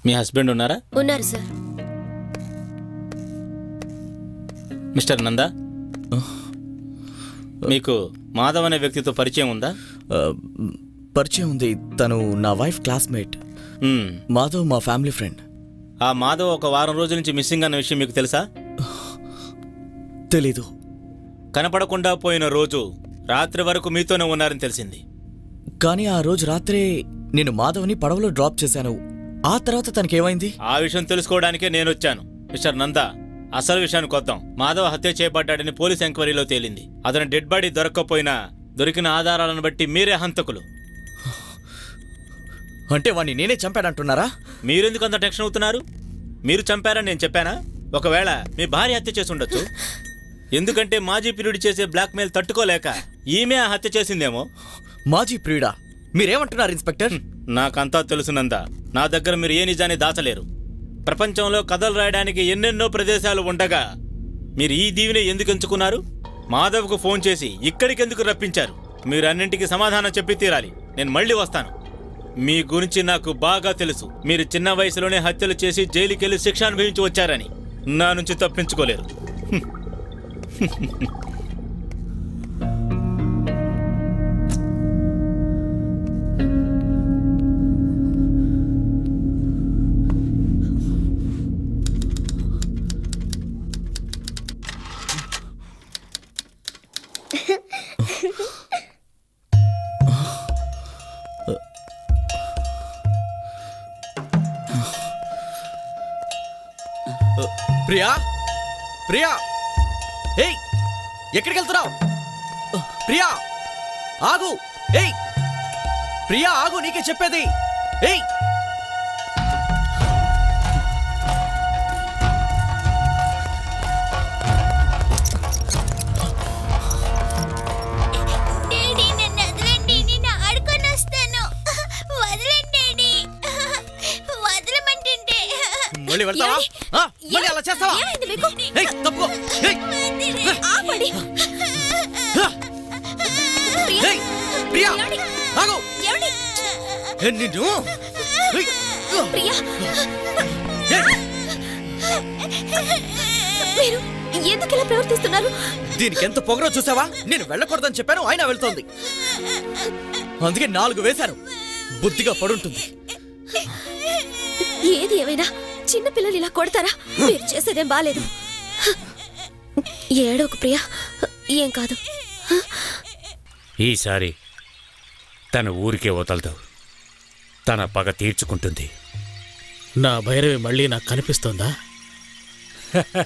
మీ husband ఉన్నారా ఉన్నారు sir mister Nanda మీకు మాధవ్ అనే వ్యక్తితో పరిచయం ఉందా ఆ, పరిచయం ఉంది తను నా వైఫ్ క్లాస్మేట్ మ్మ్. మాధవ్ మా ఫ్యామిలీ ఫ్రెండ్ ఆ మాధవ్ ఒక వారం రోజుల నుంచి మిస్సింగ్ అన్న విషయం మీకు తెలుసా తెలీదు కనపడకుండా పోయిన రోజు రాత్రి వరకు మీతోనే ఉన్నారని తెలిసింది కానీ ఆ రోజు రాత్రే నేను మాధవ్ని పడవలో డ్రాప్ చేశాను ఆ తర్వాత తనకేమైంది ఆ విషయం తెలుసుకోవడానికే నేను వచ్చాను మిస్టర్ నందా అసలు విషయానికి వద్దాం మాధవ్ హత్య చేయబడ్డాడని పోలీస్ ఎంక్వైరీలో తేలింది అతని డెడ్ బాడీ దొరక్కపోయినా దొరికిన ఆధారాలను బట్టి మీరే హంతకులు అంటే వాణ్ణి నేనే చంపాడంటున్నారా మీరెందుకు అంత టెన్షన్ అవుతున్నారు మీరు చంపారని నేను చెప్పానా ఒకవేళ మీ భార్య హత్య చేసి ఉండొచ్చు ఎందుకంటే మాజీ పీరియడ్ చేసే బ్లాక్మెయిల్ తట్టుకోలేక ఈమె ఆ హత్య చేసిందేమో మాజీ ప్రియుడా మీరేమంటున్నారు ఇన్స్పెక్టర్ నాకంతా తెలుసునందా నా దగ్గర మీరు ఏ నిజాన్ని దాచలేరు ప్రపంచంలో కథలు రాయడానికి ఎన్నెన్నో ప్రదేశాలు ఉండగా మీరు ఈ దీవిని ఎందుకు ఎంచుకున్నారు మాధవ్కు ఫోన్ చేసి ఇక్కడికి ఎందుకు రప్పించారు మీరు అన్నింటికి సమాధానం చెప్పి తీరాలి నేను మళ్ళీ వస్తాను మీ గురించి నాకు బాగా తెలుసు మీరు చిన్న వయసులోనే హత్యలు చేసి జైలుకెళ్లి శిక్ష అనుభవించి వచ్చారని నా నుంచి తప్పించుకోలేరు ప్రియా ప్రియా ఏయ్ ఎక్కడికి వెళ్తున్నావు ప్రియా ఆగు ఏయ్ ప్రియా ఆగు నీకే చెప్పేది ఏయ్ డాడీ నన్ను వదలండి నేను ఆడుకొని వస్తాను వదలండి డాడీ వదలమంటుంటే మళ్ళీ వెళ్తావా ఆ, మళ్ళీ అలా చేస్తావా ఏమైంది మీకు? ఏయ్ తప్పుకో ఏయ్ ఆపండి ఏయ్ ప్రియా ఏమండి? ఆగు ఏమండి? ఏ, నిన్ను ఏయ్, ప్రియా ఏయ్, మీరు ఎందుకు ఇలా ప్రవర్తిస్తున్నారు దీనికి ఎంత పొగరో చూసావా నేను వెళ్ళకూడదని చెప్పాను అయినా వెళ్తోంది అందుకే నాలుగు వేశాను బుద్ధిగా పడుంటుంది ఏది ఏమైనా చిన్న పిల్లలు ఇలా కొడతారా మీరు చేసేదేం బాలేదు ఏడోకు ప్రియా ఏం కాదు ఈసారి తన ఊరికే వదలదు తన పగ తీర్చుకుంటుంది నా భైరవి మళ్ళీ నాకు కనిపిస్తోందా